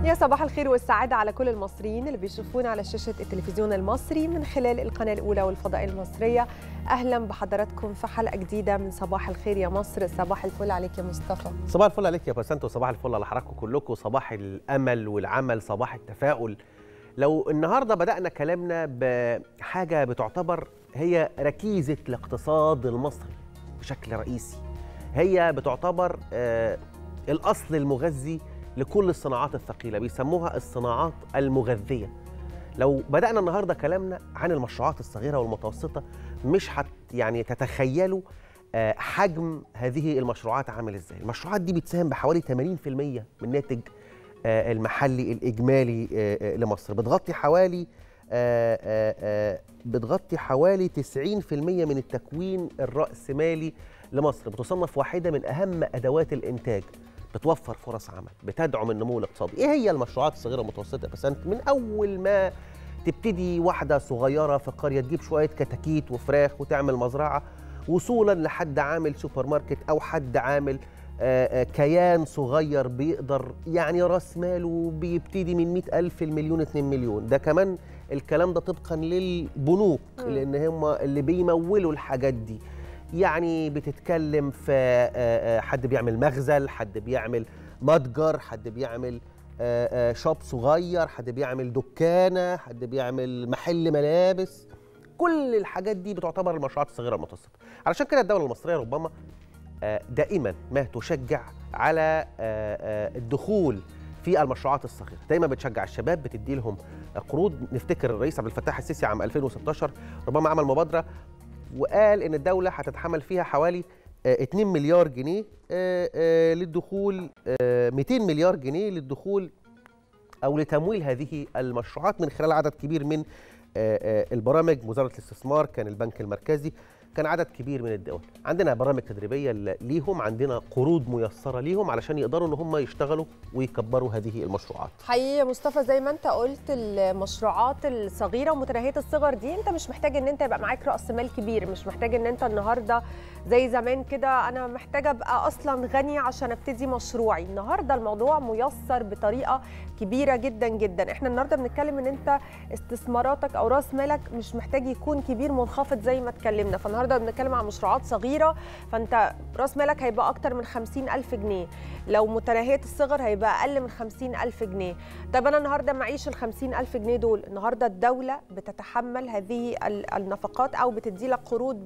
يا صباح الخير والسعادة على كل المصريين اللي بيشوفونا على شاشة التلفزيون المصري من خلال القناة الأولى والفضاء المصرية أهلا بحضراتكم في حلقة جديدة من صباح الخير يا مصر صباح الفل عليك يا مصطفى صباح الفل عليك يا بسنت وصباح الفل على حضراتكم كلكم صباح الامل والعمل صباح التفاؤل لو النهارده بدانا كلامنا بحاجه بتعتبر هي ركيزه الاقتصاد المصري بشكل رئيسي هي بتعتبر آه الاصل المغذي لكل الصناعات الثقيله بيسموها الصناعات المغذيه لو بدانا النهارده كلامنا عن المشروعات الصغيره والمتوسطه مش هت يعني تتخيلوا آه، حجم هذه المشروعات عامل ازاي المشروعات دي بتساهم بحوالي 80% من الناتج آه، المحلي الاجمالي آه، آه، لمصر بتغطي حوالي آه، آه، آه، بتغطي حوالي 90% من التكوين الرأسمالي لمصر بتصنف واحدة من أهم أدوات الإنتاج بتوفر فرص عمل بتدعم النمو الاقتصادي ايه هي المشروعات الصغيره والمتوسطه بس انت من اول ما تبتدي واحده صغيره في قريه تجيب شويه كتاكيت وفراخ وتعمل مزرعه وصولا لحد عامل سوبر ماركت او حد عامل آه، آه، كيان صغير بيقدر يعني راس ماله بيبتدي من 100 ألف المليون 2 مليون ده كمان الكلام ده طبقا للبنوك مم. لان هم اللي بيمولوا الحاجات دي يعني بتتكلم في آه، آه، حد بيعمل مخزن حد بيعمل متجر حد بيعمل آه، آه، شوب صغير حد بيعمل دكانه حد بيعمل محل ملابس كل الحاجات دي بتعتبر المشروعات الصغيره المتوسطه علشان كده الدوله المصريه ربما آه، دائما ما تشجع على آه، آه، الدخول في المشروعات الصغيره دايما بتشجع الشباب بتدي لهم قروض نفتكر الرئيس عبد الفتاح السيسي عام 2016 ربما عمل مبادره وقال ان الدوله هتتحمل فيها حوالي آه، 2 مليار جنيه آه، آه، للدخول آه، 200 مليار جنيه للدخول او لتمويل هذه المشروعات من خلال عدد كبير من آه، آه، البرامج وزاره الاستثمار كان البنك المركزي كان عدد كبير من الدول عندنا برامج تدريبيه ل- ليهم عندنا قروض ميسره ليهم علشان يقدروا ان هم يشتغلوا ويكبروا هذه المشروعات حقيقي يا مصطفى زي ما انت قلت المشروعات الصغيره ومتناهيه الصغر دي انت مش محتاج ان انت يبقى معاك راس مال كبير مش محتاج ان انت النهارده زي زمان كده انا محتاجه ابقى اصلا غني عشان ابتدي مشروعي النهارده الموضوع ميسر بطريقه كبيره جدا جدا احنا النهارده بنتكلم ان انت استثماراتك او راس مالك مش محتاج يكون كبير منخفض زي ما اتكلمنا فالنهارده بنتكلم عن مشروعات صغيره فانت راس مالك هيبقى اكتر من 50 الف جنيه لو متناهيه الصغر هيبقى اقل من 50 الف جنيه طب انا النهارده معيش ال 50 الف جنيه دول النهارده الدوله بتتحمل هذه ال- النفقات او بتدي لك قروض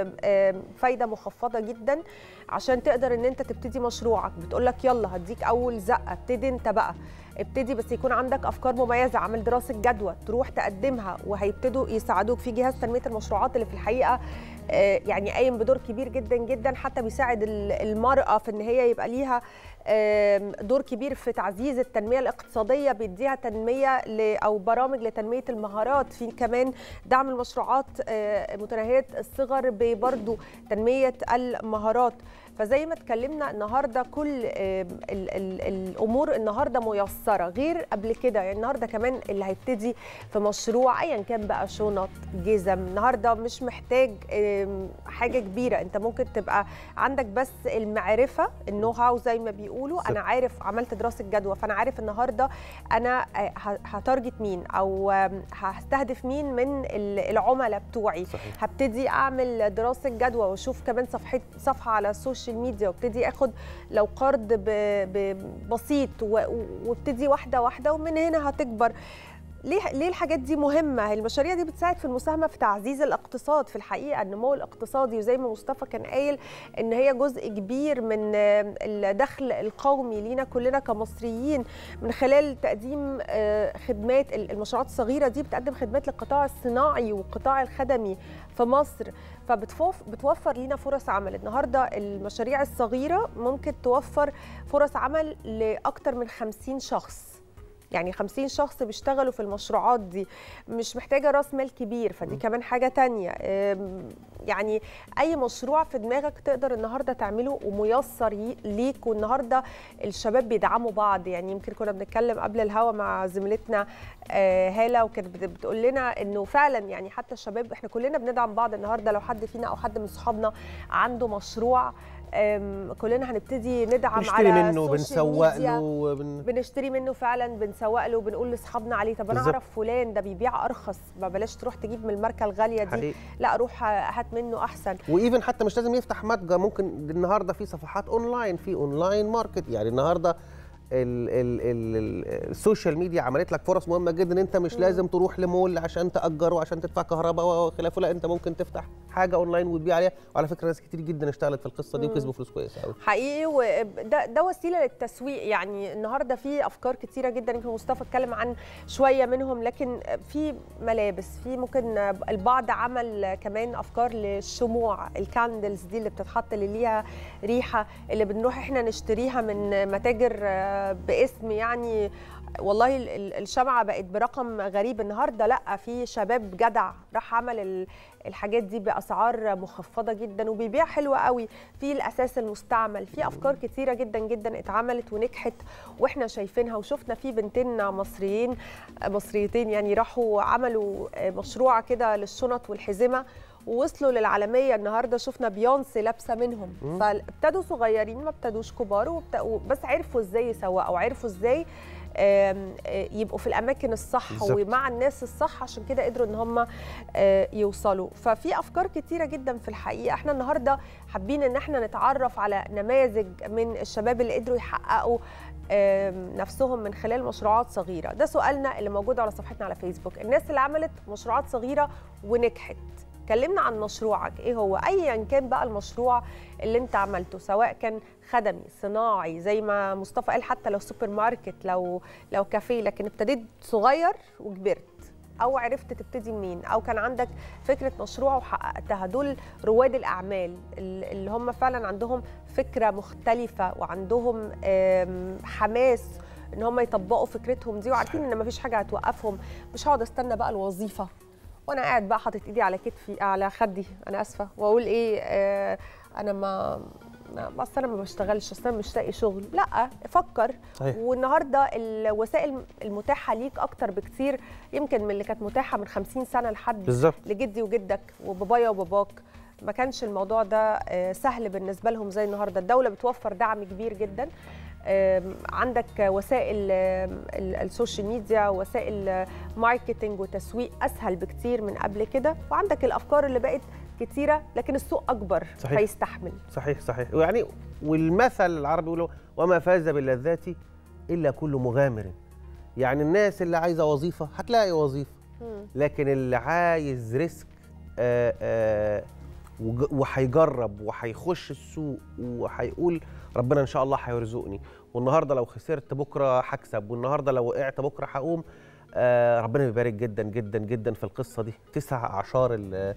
بفايده مخفضه جدا عشان تقدر ان انت تبتدي مشروعك بتقول لك يلا هديك اول زقه ابتدي انت بقى ابتدي بس يكون عندك افكار مميزه عامل دراسه جدوى تروح تقدمها وهيبتدوا يساعدوك في جهاز تنميه المشروعات اللي في الحقيقه آه، يعني قايم بدور كبير جدا جدا حتى بيساعد ال- المراه في ان هي يبقى ليها آم، دور كبير في تعزيز التنميه الاقتصاديه بيديها تنميه ل- او برامج لتنميه المهارات في كمان دعم المشروعات آه، متناهيه الصغر برضه تنميه المهارات فزي ما اتكلمنا النهارده كل آم، ال ال الامور النهارده ميسره غير قبل كده يعني النهارده كمان اللي هيبتدي في مشروع ايا كان بقى شنط جزم النهارده مش محتاج آم، حاجه كبيره انت ممكن تبقى عندك بس المعرفه النو هاو زي ما بيقولوا انا صح. عارف عملت دراسه جدوى فانا عارف النهارده انا آه، ه- هتارجت مين او آم، هستهدف مين من ال- العملاء بتوعي صحيح هبتدي اعمل دراسه جدوى واشوف كمان صفحه صفحه على السوشيال ميديا وابتدي اخد لو قرض ب- ب- بسيط و- وابتدي واحده واحده ومن هنا هتكبر ليه ليه الحاجات دي مهمه المشاريع دي بتساعد في المساهمه في تعزيز الاقتصاد في الحقيقه النمو الاقتصادي وزي ما مصطفى كان قايل ان هي جزء كبير من آه، الدخل القومي لينا كلنا كمصريين من خلال تقديم آه، خدمات ال- المشروعات الصغيره دي بتقدم خدمات للقطاع الصناعي والقطاع الخدمي في مصر فبتوفر لينا فرص عمل النهارده المشاريع الصغيره ممكن توفر فرص عمل لاكثر من 50 شخص يعني 50 شخص بيشتغلوا في المشروعات دي مش محتاجه راس مال كبير فدي م. كمان حاجه تانية أم، يعني اي مشروع في دماغك تقدر النهارده تعمله وميسر ي- ليك والنهارده الشباب بيدعموا بعض يعني يمكن كنا بنتكلم قبل الهوا مع زميلتنا آه، هاله وكانت بت- بتقول لنا انه فعلا يعني حتى الشباب احنا كلنا بندعم بعض النهارده لو حد فينا او حد من صحابنا عنده مشروع أم، كلنا هنبتدي ندعم بنشتري على منه السوشيال بنسوق ميديا. له وبن... بنشتري منه فعلا بنسوق له بنقول لاصحابنا عليه طب انا بالظبط. اعرف فلان ده بيبيع ارخص ما بلاش تروح تجيب من الماركه الغاليه دي حقيقي. لا روح هات منه احسن وايفن حتى مش لازم يفتح متجر ممكن النهارده في صفحات اونلاين في اونلاين ماركت يعني النهارده ال ال ال ال السوشيال ميديا عملت لك فرص مهمه جدا ان انت مش لازم تروح لمول عشان تاجر وعشان تدفع كهرباء وخلافه لا انت ممكن تفتح حاجه اونلاين وتبيع عليها وعلى فكره ناس كتير جدا اشتغلت في القصه دي وكسبوا فلوس كويسه قوي حقيقي وده ده وسيله للتسويق يعني النهارده في افكار كتيره جدا يمكن مصطفى اتكلم عن شويه منهم لكن في ملابس في ممكن البعض عمل كمان افكار للشموع الكاندلز دي اللي بتتحط اللي ليها ريحه اللي بنروح احنا نشتريها من متاجر آه، باسم يعني والله ال- ال- الشمعة بقت برقم غريب النهارده لا في شباب جدع راح عمل ال- الحاجات دي باسعار مخفضه جدا وبيبيع حلو قوي في الاساس المستعمل في افكار كتيره جدا جدا اتعملت ونجحت واحنا شايفينها وشفنا في بنتين مصريين مصريتين يعني راحوا عملوا مشروع كده للشنط والحزمه ووصلوا للعالميه النهارده شفنا بيونسي لابسه منهم مم. فابتدوا صغيرين ما ابتدوش كبار وابت- بس عرفوا ازاي يسوقوا عرفوا ازاي آم، آه، يبقوا في الاماكن الصح بالظبط. ومع الناس الصح عشان كده قدروا ان هم آه، يوصلوا ففي افكار كتيره جدا في الحقيقه احنا النهارده حابين ان احنا نتعرف على نماذج من الشباب اللي قدروا يحققوا آم، نفسهم من خلال مشروعات صغيره ده سؤالنا اللي موجود على صفحتنا على فيسبوك الناس اللي عملت مشروعات صغيره ونجحت كلمنا عن مشروعك ايه هو ايا كان بقى المشروع اللي انت عملته سواء كان خدمي صناعي زي ما مصطفى قال حتى لو سوبر ماركت لو لو كافيه لكن ابتديت صغير وكبرت او عرفت تبتدي منين او كان عندك فكره مشروع وحققتها دول رواد الاعمال ال- اللي هم فعلا عندهم فكره مختلفه وعندهم آم، حماس ان هم يطبقوا فكرتهم دي وعارفين ان مفيش حاجه هتوقفهم مش هقعد استنى بقى الوظيفه وانا قاعد بقى حاطط ايدي على كتفي على خدي انا اسفه واقول ايه آه انا ما ما اصل انا ما بشتغلش اصل انا مش لاقي شغل لا فكر صحيح. والنهارده الوسائل المتاحه ليك اكتر بكتير يمكن من اللي كانت متاحه من 50 سنه لحد بالظبط لجدي وجدك وبابايا وباباك ما كانش الموضوع ده آه، سهل بالنسبه لهم زي النهارده الدوله بتوفر دعم كبير جدا آم، عندك وسائل آم، ال- السوشيال ميديا وسائل آه، ماركتينج وتسويق اسهل بكتير من قبل كده وعندك الافكار اللي بقت كتيره لكن السوق اكبر صحيح. فيستحمل صحيح صحيح يعني والمثل العربي يقولوا وما فاز باللذات الا كل مغامر يعني الناس اللي عايزه وظيفه هتلاقي وظيفه مم. لكن اللي عايز ريسك آه، آه، وج- وهيجرب وهيخش السوق وهيقول ربنا ان شاء الله هيرزقني والنهارده لو خسرت بكره هكسب والنهارده لو وقعت بكره هقوم آه، ربنا يبارك جدا جدا جدا في القصه دي تسع اعشار ال-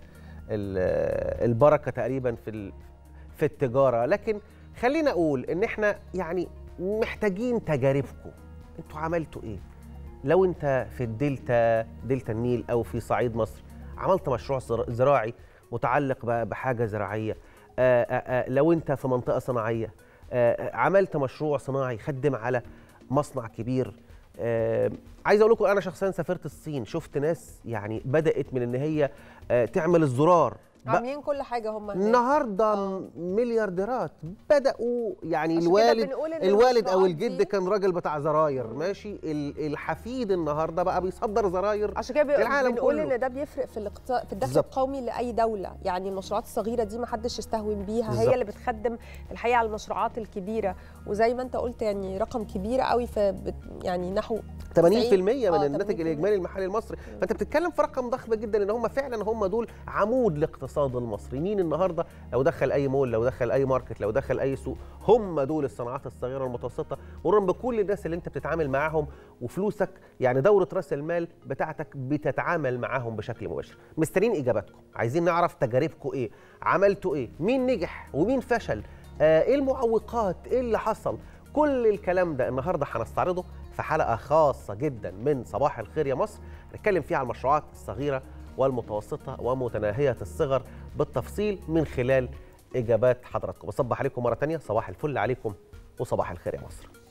ال- البركه تقريبا في ال- في التجاره لكن خلينا اقول ان احنا يعني محتاجين تجاربكم انتوا عملتوا ايه لو انت في الدلتا دلتا النيل او في صعيد مصر عملت مشروع زر- زراعي متعلق ب- بحاجه زراعيه آآ آآ لو انت في منطقه صناعيه آآ عملت مشروع صناعي خدم على مصنع كبير آه، عايز اقول لكم انا شخصيا سافرت الصين شفت ناس يعني بدات من ان هي آه، تعمل الزرار بقى- عاملين كل حاجه هم هناك. النهارده آه. مليارديرات بداوا يعني عشان كده الوالد بنقول إن الوالد او المشروعات الجد دي- كان راجل بتاع زراير ماشي ال- الحفيد النهارده بقى بيصدر زراير عشان كده بي- العالم بنقول كله. ان ده بيفرق في الاقتصاد في الدخل بالظبط. القومي لاي دوله يعني المشروعات الصغيره دي ما حدش يستهون بيها بالظبط. هي اللي بتخدم الحقيقه على المشروعات الكبيره وزي ما انت قلت يعني رقم كبير قوي في بت- يعني نحو 80% من آه، الناتج 80%. الاجمالي المحلي المصري فانت بتتكلم في رقم ضخم جدا ان هم فعلا هم دول عمود الاقتصاد المصري مين النهارده لو دخل اي مول لو دخل اي ماركت لو دخل اي سوق هم دول الصناعات الصغيره والمتوسطه مرورا بكل الناس اللي انت بتتعامل معاهم وفلوسك يعني دوره راس المال بتاعتك بتتعامل معاهم بشكل مباشر مستنيين اجاباتكم عايزين نعرف تجاربكم ايه عملتوا ايه مين نجح ومين فشل آه ايه المعوقات ايه اللي حصل كل الكلام ده النهارده هنستعرضه في حلقه خاصه جدا من صباح الخير يا مصر نتكلم فيها عن المشروعات الصغيره والمتوسطه ومتناهيه الصغر بالتفصيل من خلال اجابات حضراتكم بصبح عليكم مره تانية صباح الفل عليكم وصباح الخير يا مصر